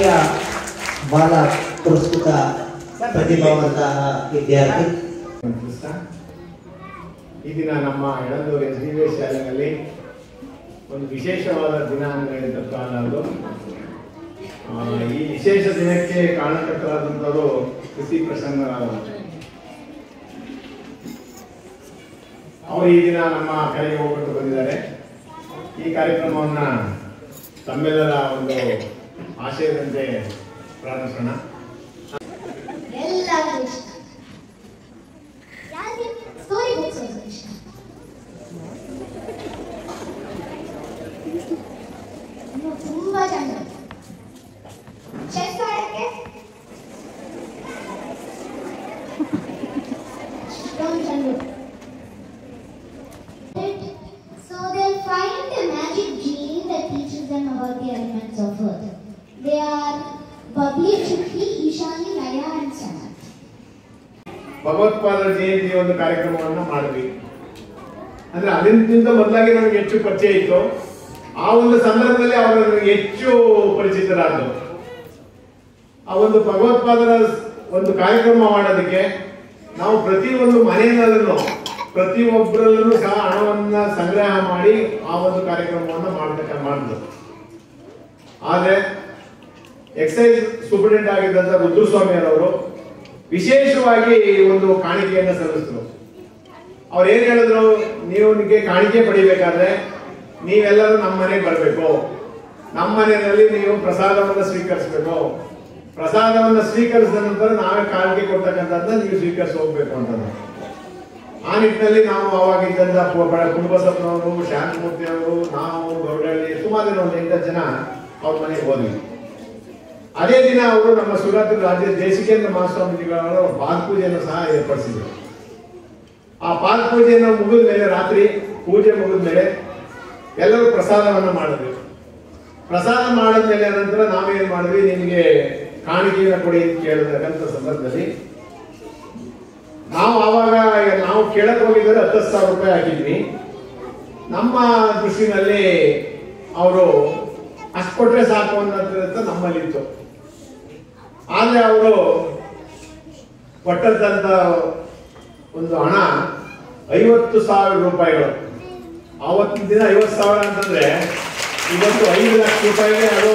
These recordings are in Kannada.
ಶಾಲೆಯ ಬಾಲ ಪುರಸ್ಕೃತ ಪ್ರತಿಭಾವಂತಹ ವಿದ್ಯಾರ್ಥಿ ಕೃಷ್ಣ ಈ ದಿನ ನಮ್ಮ Yelandur S D V S ಶಾಲೆಯಲ್ಲಿ ಒಂದು ವಿಶೇಷವಾದ ದಿನ ಅಂತ ಹೇಳಿದ ಕಾಲ ಅದು ಆ, ಈ ವಿಶೇಷ ದಿನಕ್ಕೆ ಕಾರಣಕರ್ತರಾದಂಥವರು ಕೃಷಿ ಪ್ರಸನ್ನರಾದರು ಅವರು ಈ ದಿನ ನಮ್ಮ ಕರೆಗೆ ಹೋಗ್ಬಿಟ್ಟು ಬಂದಿದ್ದಾರೆ ಈ ಕಾರ್ಯಕ್ರಮವನ್ನ ತಮ್ಮೆಲ್ಲರ ಒಂದು ಆಶಯದಂತೆ ಪ್ರಾರಂಭಿಸೋಣ ಎಲ್ಲರಿಗೂ ಇಷ್ಟ ಯಾರಿಗೆ ಸ್ಟೋರಿ ಬುಕ್ಸ್ ಅಂದ್ರೆ ಇಷ್ಟ ಇನ್ನು ತುಂಬಾ ಜನ ಚೆಸ್ ಆಡಕ್ಕೆ ಅಷ್ಟೊಂದು ಜನರು So they'll find a magic gene that teaches them about the elements of earth. They are Babli, Chukki, Ishani, Laya and Sana. ಭಗವತ್ಪಾದರ ಜಯಂತಿ ಒಂದು ಕಾರ್ಯಕ್ರಮವನ್ನ ಮಾಡಿದ್ವಿ ಅಂದ್ರೆ ಅದಕ್ಕಿಂತ ಮೊದಲಾಗಿ ನಮಗೆ ಹೆಚ್ಚು ಪರಿಚಯ ಇತ್ತು ಆ ಒಂದು ಸಂದರ್ಭದಲ್ಲಿ ಅವರು ನನಗೆ ಹೆಚ್ಚು ಪರಿಚಿತರಾದ್ರು ಆ ಒಂದು ಭಗವತ್ಪಾದರ ಒಂದು ಕಾರ್ಯಕ್ರಮ ಮಾಡೋದಕ್ಕೆ ನಾವು ಪ್ರತಿ ಒಂದು ಮನೆಯಲ್ಲೂ ಪ್ರತಿಯೊಬ್ಬರಲ್ಲೂ ಸಹ ಹಣವನ್ನ ಸಂಗ್ರಹ ಮಾಡಿ ಆ ಒಂದು ಕಾರ್ಯಕ್ರಮವನ್ನು ಮಾಡ್ಬೇಕ ಮಾಡಿದ್ರು ಆದ್ರೆ ಎಕ್ಸೈಸ್ ಸೂಪರಿಂಟೆಂಡೆಂಟ್ ಆಗಿದ್ದಂತ ರುದ್ರಸ್ವಾಮಿ ಅವರು ವಿಶೇಷವಾಗಿ ಈ ಒಂದು ಕಾಣಿಕೆಯನ್ನ ಸಲ್ಲಿಸಿದ್ರು ಅವ್ರು ಏನ್ ಹೇಳಿದ್ರು ನೀವು ನಿಮಗೆ ಕಾಣಿಕೆ ಪಡಿಬೇಕಾದ್ರೆ ನೀವೆಲ್ಲರೂ ನಮ್ಮ ಮನೆಗೆ ಬರಬೇಕು ನಮ್ಮ ಮನೆಯಲ್ಲಿ ನೀವು ಪ್ರಸಾದವನ್ನ ಸ್ವೀಕರಿಸಬೇಕು ಪ್ರಸಾದವನ್ನ ಸ್ವೀಕರಿಸಿದ ನಂತರ ನಾವೇ ಕಾಣಿಕೆ ಕೊಡ್ತಕ್ಕಂಥದ್ದನ್ನ ನೀವು ಸ್ವೀಕರಿಸಿ ಹೋಗ್ಬೇಕು ಅಂತಂದ್ರು ಆ ನಿಟ್ಟಿನಲ್ಲಿ ನಾವು ಅವಾಗಿದ್ದಂತ ಕುಟುಂಬಸಪ್ಪನವರು ಶಾಂತಮೂರ್ತಿ ಅವರು ನಾವು ಗೌಡಹಳ್ಳಿ ಸುಮಾರು ಜನ ಒಂದು ಎಂಟತ್ತು ಜನ ಅವ್ರ ಮನೆಗೆ ಹೋದ್ವಿ ಅದೇ ದಿನ ಅವರು ನಮ್ಮ ಸುರಾತ್ರ ರಾಜ್ಯ ದೇಶಿಕೇಂದ್ರ ಮಹಾಸ್ವಾಮೀಜಿಗಳ ಪಾದ ಪೂಜೆಯನ್ನು ಸಹ ಏರ್ಪಡಿಸಿದ್ರು ಆ ಪಾದ ಪೂಜೆಯನ್ನು ಮುಗಿದ ಮೇಲೆ ರಾತ್ರಿ ಪೂಜೆ ಮುಗಿದ ಮೇಲೆ ಎಲ್ಲರೂ ಪ್ರಸಾದವನ್ನ ಮಾಡಿದ್ವಿ ಪ್ರಸಾದ ಮಾಡಿದ್ಮೇಲೆ ನಂತರ ನಾವೇನ್ ಮಾಡಿದ್ವಿ ನಿಮಗೆ ಕಾಣಿಕೆಯನ್ನು ಕೊಡಿ ಅಂತ ಕೇಳಿದಕ್ಕಂಥ ಸಂದರ್ಭದಲ್ಲಿ ನಾವು ಆವಾಗ ನಾವು ಕೇಳಕ್ ಹೋಗಿದ್ರೆ ಹತ್ತು ಸಾವಿರ ರೂಪಾಯಿ ಹಾಕಿದ್ವಿ ನಮ್ಮ ದೃಷ್ಟಿನಲ್ಲಿ ಅವರು ಅಷ್ಟು ಕೊಟ್ರೆ ಸಾಕು ಅನ್ನೋದ್ರಿಂದ ನಮ್ಮಲ್ಲಿ ಇತ್ತು ಆದ್ರೆ ಅವರು ಕೊಟ್ಟಂತ ಒಂದು ಹಣ ಐವತ್ತು ಸಾವಿರ ರೂಪಾಯಿಗಳು ಆವತ್ತಿನ ದಿನ ಐವತ್ತು ಸಾವಿರ ಅಂತಂದ್ರೆ ಇವತ್ತು ಐದು ಲಕ್ಷ ರೂಪಾಯಿಗೆ ಅದು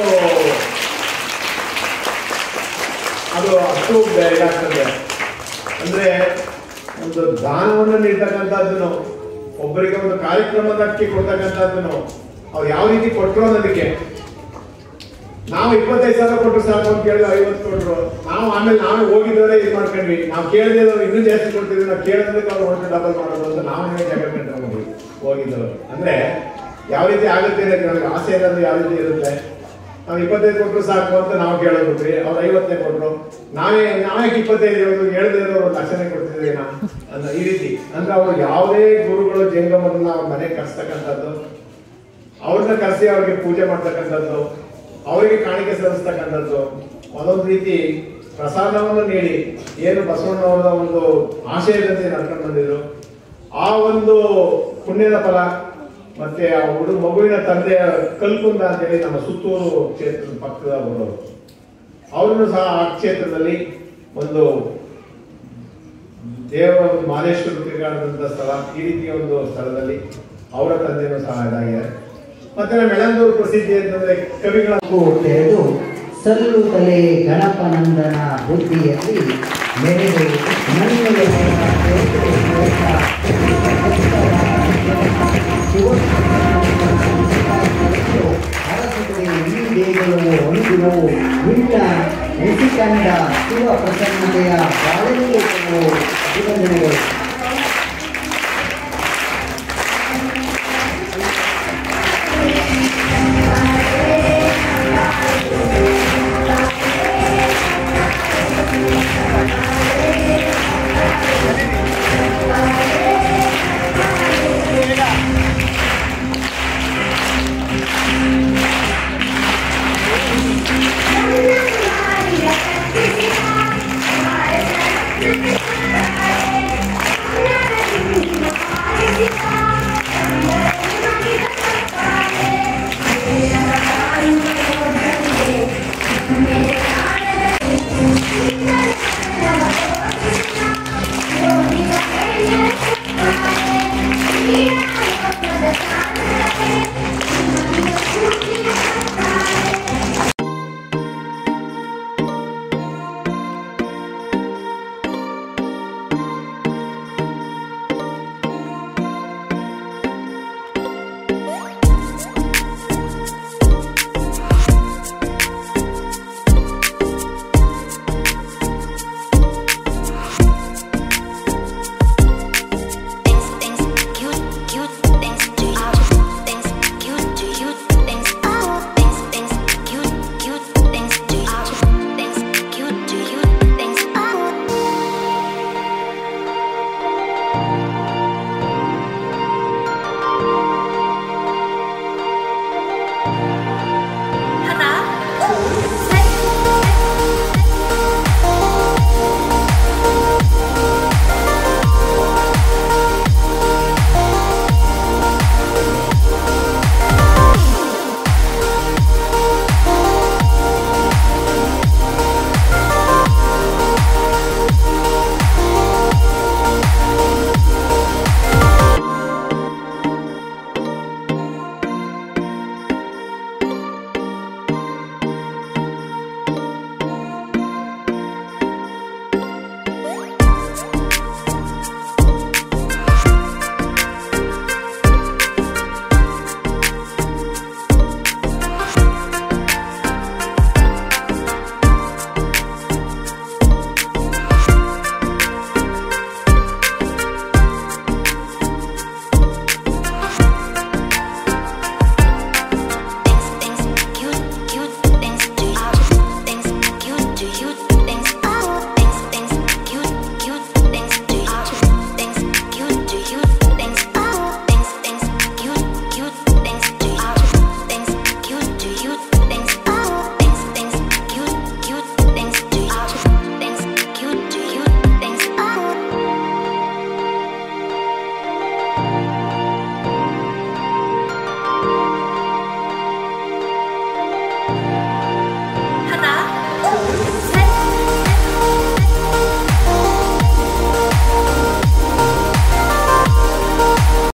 ಅದು ಅಷ್ಟು ಬೆ- ಇದಾಗ್ತದೆ ಅಂದ್ರೆ ಒಂದು ದಾನವನ್ನು ನೀಡ್ತಕ್ಕಂಥದ್ದನ್ನು ಒಬ್ಬರಿಗೆ ಒಂದು ಕಾರ್ಯಕ್ರಮದಕ್ಕೆ ಕೊಡ್ತಕ್ಕಂಥದ್ದನ್ನು ಅವ್ರು ಯಾವ ರೀತಿ ಕೊಟ್ಟರು ಅನ್ನೋದಕ್ಕೆ ನಾವು ಇಪ್ಪತ್ತೈದು ಸಾವಿರ ಕೊಟ್ಟರು ಸಾಕು ಅಂತ ಕೇಳಿದ್ರೆ ಐವತ್ತು ಕೊಟ್ಟರು ನಾವು ಆಮೇಲೆ ನಾವೇ ಹೋಗಿದ್ದವರೇ ಇದು ಮಾಡ್ಕೊಂಡ್ವಿ ನಾವು ಕೇಳಿದ್ರೆ ಇನ್ನೂ ಜಾಸ್ತಿ ಕೊಡ್ತಿದ್ವಿ ನಾವು ಕೇಳಿದ್ರೆ ಅವ್ರು ಹೊರಟು ಡಬಲ್ ಮಾಡೋದು ಅಂತ ನಾವೇ ಜಾಗ ಹೋಗಿ ಹೋಗಿದ್ದವರು ಅಂದ್ರೆ ಯಾವ ರೀತಿ ಆಗುತ್ತೆ ಅನ್ನೋದು ನಮಗೆ ಆಸೆ ಇರೋದು ಯಾವ ರೀತಿ ಇರುತ್ತೆ ನಾವು ಇಪ್ಪತ್ತೈದು ಕೊಟ್ಟರು ಸಾಕು ಅಂತ ನಾವು ಕೇಳೋದ್ರಿ ಅವ್ರು ಐವತ್ತೇ ಕೊಟ್ಟರು ನಾವೇ ನಾವೇ ಇಪ್ಪತ್ತೈದು ಹೇಳೋದು ಹೇಳದೇ ಇರೋ ಒಂದು ಲಕ್ಷಣೆ ಕೊಡ್ತಿದ್ವಿ ನಾ ಅಂತ ಈ ರೀತಿ ಅಂದ್ರೆ ಅವ್ರು ಯಾವುದೇ ಗುರುಗಳು ಜಂಗಮರನ್ನ ಅವ್ರ ಮನೆಗೆ ಕರ್ಸ್ತಕ್ಕಂಥದ್ದು ಅವ್ರನ್ನ ಕರೆಸಿ ಅವ್ರಿಗೆ ಪೂಜೆ ಮಾಡ್ತಕ್ಕಂಥದ್ದು ಅವರಿಗೆ ಕಾಣಿಕೆ ಸಲ್ಲಿಸ್ತಕ್ಕಂಥದ್ದು ಒಂದೊಂದು ರೀತಿ ಪ್ರಸಾದವನ್ನು ನೀಡಿ ಏನು ಬಸವಣ್ಣವರ ಒಂದು ಆಶಯದಂತೆ ನಡ್ಕೊಂಡು ಬಂದಿದ್ರು ಆ ಒಂದು ಪುಣ್ಯದ ಫಲ ಮತ್ತೆ ಆ ಹುಡುಗ ಮಗುವಿನ ತಂದೆಯ ಕಲ್ಕುಂದ ಅಂತೇಳಿ ನಮ್ಮ ಸುತ್ತೂರು ಕ್ಷೇತ್ರದ ಪಕ್ಕದ ಬರೋರು ಅವರನ್ನು ಸಹ ಆ ಕ್ಷೇತ್ರದಲ್ಲಿ ಒಂದು ದೇವ ಒಂದು ಮಾಲೇಶ್ವರ ತಿರುಗಾಡದಂತ ಸ್ಥಳ ಈ ರೀತಿಯ ಒಂದು ಸ್ಥಳದಲ್ಲಿ ಅವರ ತಂದೆಯೂ ಸಹ ಇದಾಗಿದ್ದಾರೆ ಮತ್ತೆ ನಮ್ಮ ಎಳಂದೂರು ಪ್ರಸಿದ್ಧಿ ಅಂತಂದ್ರೆ ಕವಿಗಳ ತೆರೆದು ಸಲ್ಲುತ್ತಲೇ ಗಣಪನಂದನ ಬುದ್ಧಿಯಲ್ಲಿ ಮೆರೆದು ನನ್ನೆಲೆ ಅರಸುತ್ತದೆ ಈ ದೇಗುಲವು ಹೊಂದಿರುವು ವಿಣ್ಣ ಋಷಿಕಂಡ ಶಿವ ಪ್ರಸನ್ನತೆಯ ಬಾಳೆಯು ಅಭಿವಂದನೆಗಳು